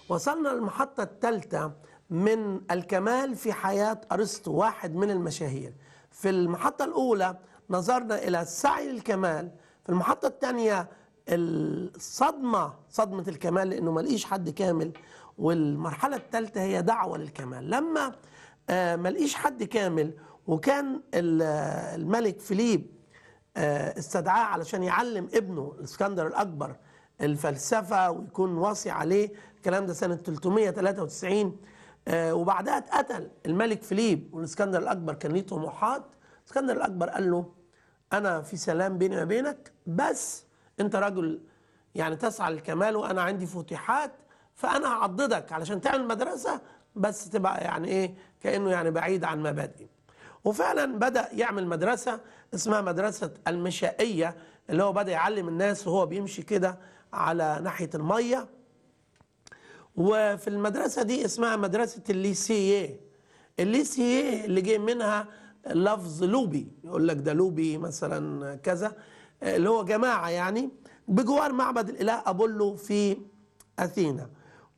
وصلنا للمحطة الثالثة من الكمال في حياة أرسطو واحد من المشاهير في المحطة الأولى نظرنا إلى السعي للكمال في المحطة الثانية الصدمة صدمة الكمال لأنه ما لقيش حد كامل والمرحلة الثالثة هي دعوة للكمال لما آه، ما لقيش حد كامل وكان ال- الملك فيليب آه، استدعاه علشان يعلم ابنه الاسكندر الأكبر الفلسفة ويكون واصي عليه الكلام ده سنة 393 آه، وبعدها اتقتل الملك فيليب والاسكندر الأكبر كان ليه طموحات الاسكندر الأكبر قال له أنا في سلام بيني وبينك بس أنت رجل يعني تسعى للكمال وأنا عندي فتوحات فأنا هعضدك علشان تعمل مدرسة بس تبقى يعني إيه كأنه يعني بعيد عن مبادئي وفعلا بدأ يعمل مدرسة اسمها مدرسة المشائية اللي هو بدأ يعلم الناس وهو بيمشي كده على ناحية المية وفي المدرسة دي اسمها مدرسة الليسييه الليسييه اللي جاي منها لفظ لوبي يقول لك ده لوبي مثلا كذا اللي هو جماعة يعني بجوار معبد الإله أبولو في أثينا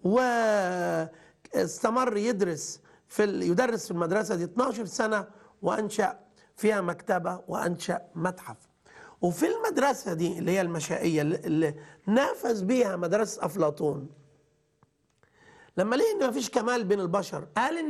واستمر يدرس في ال- يدرس في المدرسة دي 12 سنة وأنشأ فيها مكتبة وأنشأ متحف وفي المدرسة دي اللي هي المشائية اللي- اللي نافس بيها مدرسة أفلاطون لما لقي ان مفيش كمال بين البشر قال ان